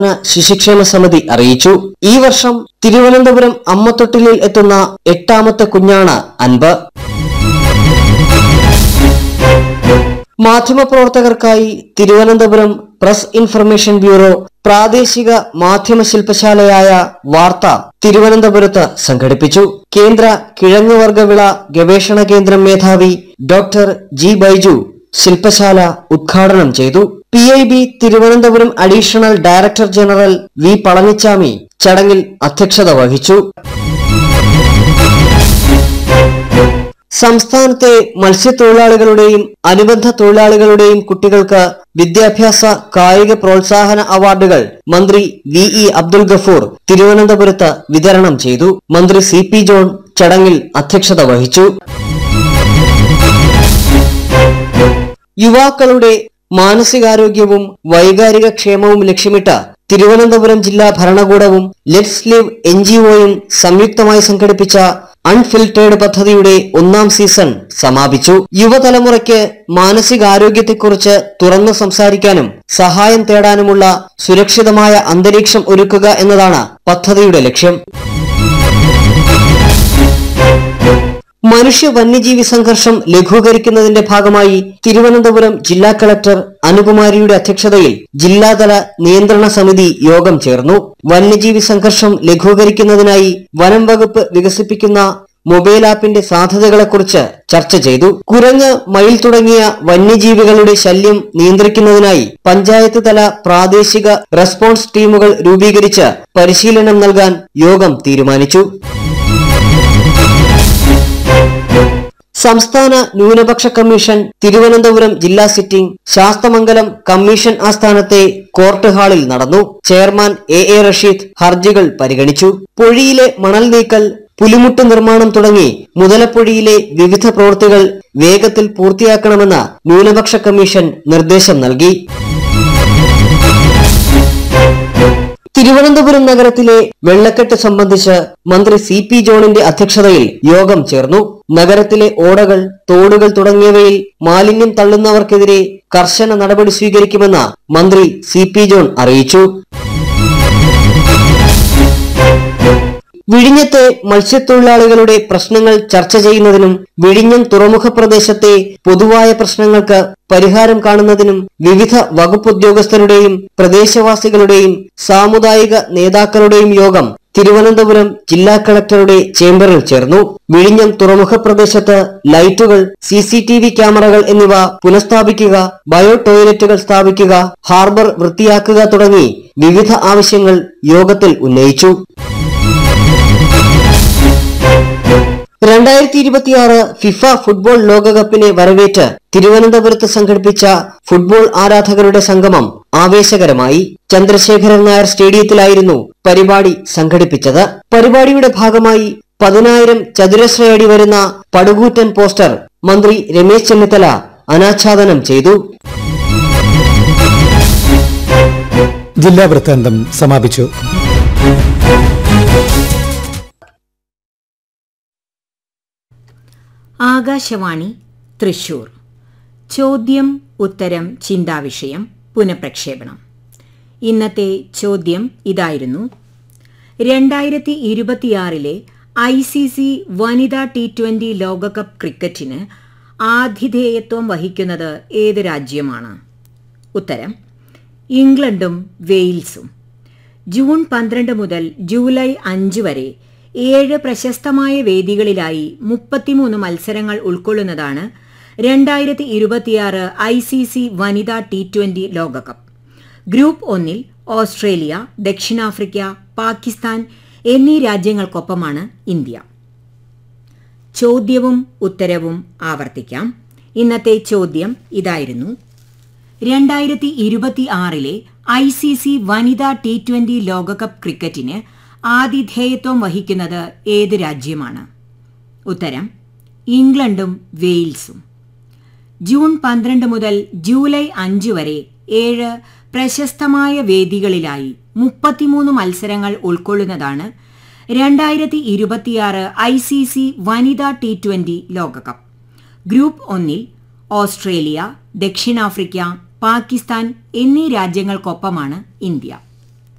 ശിശുക്ഷേമ സമിതി അറിയിച്ചു ഈ വർഷം തിരുവനന്തപുരം അമ്മത്തൊട്ടിലിൽ എത്തുന്ന എട്ടാമത്തെ കുഞ്ഞാണ് അൻപ് മാധ്യമപ്രവർത്തകർക്കായി തിരുവനന്തപുരം പ്രസ് ഇൻഫർമേഷൻ ബ്യൂറോ പ്രാദേശിക മാധ്യമ ശില്പശാലയായ വാർത്ത തിരുവനന്തപുരത്ത് സംഘടിപ്പിച്ചു കേന്ദ്ര കിഴങ്ങുവർഗ വിള ഗവേഷണ കേന്ദ്രം മേധാവി ഡോക്ടർ ജി ബൈജു ശില്പശാല ഉദ്ഘാടനം ചെയ്തു P I B Thiruvananthapuram additional director general V Palanichami ചടങ്ങിൽ അധ്യക്ഷത വഹിച്ചു സംസ്ഥാനത്തെ മത്സ്യത്തൊഴിലാളികളുടെയും അനുബന്ധ തൊഴിലാളികളുടെയും കുട്ടികൾക്ക് വിദ്യാഭ്യാസ കായിക പ്രോത്സാഹന അവാർഡുകൾ മന്ത്രി വി ഇ അബ്ദുൽ ഗഫൂർ തിരുവനന്തപുരത്ത് വിതരണം ചെയ്തു മന്ത്രി സി പി ജോൺ ചടങ്ങിൽ അധ്യക്ഷത വഹിച്ചു യുവാക്കളുടെ മാനസികാരോഗ്യവും വൈകാരിക ക്ഷേമവും ലക്ഷ്യമിട്ട് തിരുവനന്തപുരം ജില്ലാ ഭരണകൂടവും ലെറ്റ്സ് ലിവ് എൻ ജിഒയും സംയുക്തമായി സംഘടിപ്പിച്ച അൺഫിൽറ്റേർഡ് പദ്ധതിയുടെ ഒന്നാം സീസൺ സമാപിച്ചു യുവതലമുറയ്ക്ക് മാനസികാരോഗ്യത്തെക്കുറിച്ച് തുറന്നു സംസാരിക്കാനും സഹായം തേടാനുമുള്ള സുരക്ഷിതമായ അന്തരീക്ഷം ഒരുക്കുക എന്നതാണ് പദ്ധതിയുടെ ലക്ഷ്യം മനുഷ്യ വന്യജീവി സംഘർഷം ലഘൂകരിക്കുന്നതിന്റെ ഭാഗമായി തിരുവനന്തപുരം ജില്ലാ കളക്ടർ അനുകുമാരിയുടെ അധ്യക്ഷതയിൽ ജില്ലാതല നിയന്ത്രണ സമിതി യോഗം ചേർന്നു വന്യജീവി സംഘർഷം ലഘൂകരിക്കുന്നതിനായി വനം വകുപ്പ് വികസിപ്പിക്കുന്ന മൊബൈൽ ആപ്പിന്റെ സാധ്യതകളെക്കുറിച്ച് ചർച്ച ചെയ്തു കുരങ്ങ് മയിൽ തുടങ്ങിയ വന്യജീവികളുടെ ശല്യം നിയന്ത്രിക്കുന്നതിനായി പഞ്ചായത്ത് തല പ്രാദേശിക റെസ്പോൺസ് ടീമുകൾ രൂപീകരിച്ച് പരിശീലനം നൽകാൻ യോഗം തീരുമാനിച്ചു സംസ്ഥാന ന്യൂനപക്ഷ കമ്മീഷൻ തിരുവനന്തപുരം ജില്ലാ സിറ്റിംഗ് ശാസ്തമംഗലം കമ്മീഷൻ ആസ്ഥാനത്തെ കോർട്ട് ഹാളിൽ നടന്നു ചെയർമാൻ എ എ റഷീദ് ഹർജികൾ പരിഗണിച്ചു പൊഴിയിലെ മണൽ നീക്കൽ പുലിമുട്ട് നിർമ്മാണം തുടങ്ങി മുതലപ്പൊഴിയിലെ വിവിധ പ്രവൃത്തികൾ വേഗത്തിൽ പൂർത്തിയാക്കണമെന്ന് ന്യൂനപക്ഷ കമ്മീഷൻ നിർദ്ദേശം നൽകി തിരുവനന്തപുരം നഗരത്തിലെ വെള്ളക്കെട്ട് സംബന്ധിച്ച് മന്ത്രി സി പി ജോണിന്റെ അധ്യക്ഷതയിൽ യോഗം ചേർന്നു നഗരത്തിലെ ഓടകൾ തോടുകൾ തുടങ്ങിയവയിൽ മാലിന്യം തള്ളുന്നവർക്കെതിരെ കർശന നടപടി സ്വീകരിക്കുമെന്ന് മന്ത്രി സി പി ജോൺ അറിയിച്ചു വിഴിഞ്ഞത്തെ മത്സ്യത്തൊഴിലാളികളുടെ പ്രശ്നങ്ങൾ ചർച്ച ചെയ്യുന്നതിനും വിഴിഞ്ഞം തുറമുഖ പ്രദേശത്തെ പൊതുവായ പ്രശ്നങ്ങൾക്ക് പരിഹാരം കാണുന്നതിനും വിവിധ വകുപ്പുദ്യോഗസ്ഥരുടെയും പ്രദേശവാസികളുടെയും സാമുദായിക നേതാക്കളുടെയും യോഗം തിരുവനന്തപുരം ജില്ലാ കളക്ടറുടെ ചേംബറിൽ ചേർന്നു വിഴിഞ്ഞം തുറമുഖ പ്രദേശത്ത് ലൈറ്റുകൾ സി സി ടി വി ക്യാമറകൾ എന്നിവ പുനഃസ്ഥാപിക്കുക ബയോ ടോയ്ലറ്റുകൾ സ്ഥാപിക്കുക ഹാർബർ വൃത്തിയാക്കുക തുടങ്ങി വിവിധ ആവശ്യങ്ങൾ യോഗത്തിൽ ഉന്നയിച്ചു രണ്ടായിരത്തി ഇരുപത്തിയാറ് ഫിഫ ഫുട്ബോൾ ലോകകപ്പിനെ വരവേറ്റ് തിരുവനന്തപുരത്ത് സംഘടിപ്പിച്ച ഫുട്ബോൾ ആരാധകരുടെ സംഗമം ആവേശകരമായി ചന്ദ്രശേഖരൻ നായർ സ്റ്റേഡിയത്തിലായിരുന്നു പരിപാടി സംഘടിപ്പിച്ചത് പരിപാടിയുടെ ഭാഗമായി പതിനായിരം ചതുരശ്രയടി വരുന്ന പടുകൂറ്റൻ പോസ്റ്റർ മന്ത്രി രമേശ് ചെന്നിത്തല അനാച്ഛാദനം ചെയ്തു ജില്ലാ വൃത്താന്തം സമാപിച്ചു ആകാശവാണി തൃശൂർ ചോദ്യം ഉത്തരം ചിന്താവിഷയം പുനഃപ്രക്ഷേപണം ഇന്നത്തെ ചോദ്യം ഇതായിരുന്നു രണ്ടായിരത്തി ഇരുപത്തിയാറിലെ ഐ സി സി വനിതാ ടി ട്വന്റി ലോകകപ്പ് ക്രിക്കറ്റിന് ആതിഥേയത്വം വഹിക്കുന്നത് ഏത് രാജ്യമാണ് ഉത്തരം ഇംഗ്ലണ്ടും വെയിൽസും ജൂൺ പന്ത്രണ്ട് മുതൽ ജൂലൈ അഞ്ച് വരെ ഏഴ് പ്രശസ്തമായ വേദികളിലായി മുപ്പത്തിമൂന്ന് മത്സരങ്ങൾ ഉൾക്കൊള്ളുന്നതാണ് രണ്ടായിരത്തി ഇരുപത്തിയാറ് ഐ സി സി വനിതാ ടി ട്വന്റി ലോകകപ്പ് ഗ്രൂപ്പ് ഒന്നിൽ ഓസ്ട്രേലിയ ദക്ഷിണാഫ്രിക്ക പാകിസ്ഥാൻ എന്നീ രാജ്യങ്ങൾക്കൊപ്പമാണ് ഇന്ത്യ ചോദ്യവും ഉത്തരവും ആവർത്തിക്കാം ഇന്നത്തെ ചോദ്യം ഇതായിരുന്നു രണ്ടായിരത്തി ഇരുപത്തി ആറിലെ ഐ സി സി വനിതാ ടി ട്വന്റി ലോകകപ്പ് ക്രിക്കറ്റിന് ആതിഥേയത്വം വഹിക്കുന്നത് ഏത് രാജ്യമാണ് ഉത്തരം ഇംഗ്ലണ്ടും വെയിൽസും ജൂൺ പന്ത്രണ്ട് മുതൽ ജൂലൈ അഞ്ച് വരെ ഏഴ് പ്രശസ്തമായ വേദികളിലായി മുപ്പത്തിമൂന്ന് മത്സരങ്ങൾ ഉൾക്കൊള്ളുന്നതാണ് രണ്ടായിരത്തി ഇരുപത്തിയാറ് ഐ സി സി വനിതാ ടി ട്വന്റി ലോകകപ്പ് ഗ്രൂപ്പ് ഒന്നിൽ ഓസ്ട്രേലിയ ദക്ഷിണാഫ്രിക്ക പാകിസ്ഥാൻ എന്നീ രാജ്യങ്ങൾക്കൊപ്പമാണ് ഇന്ത്യ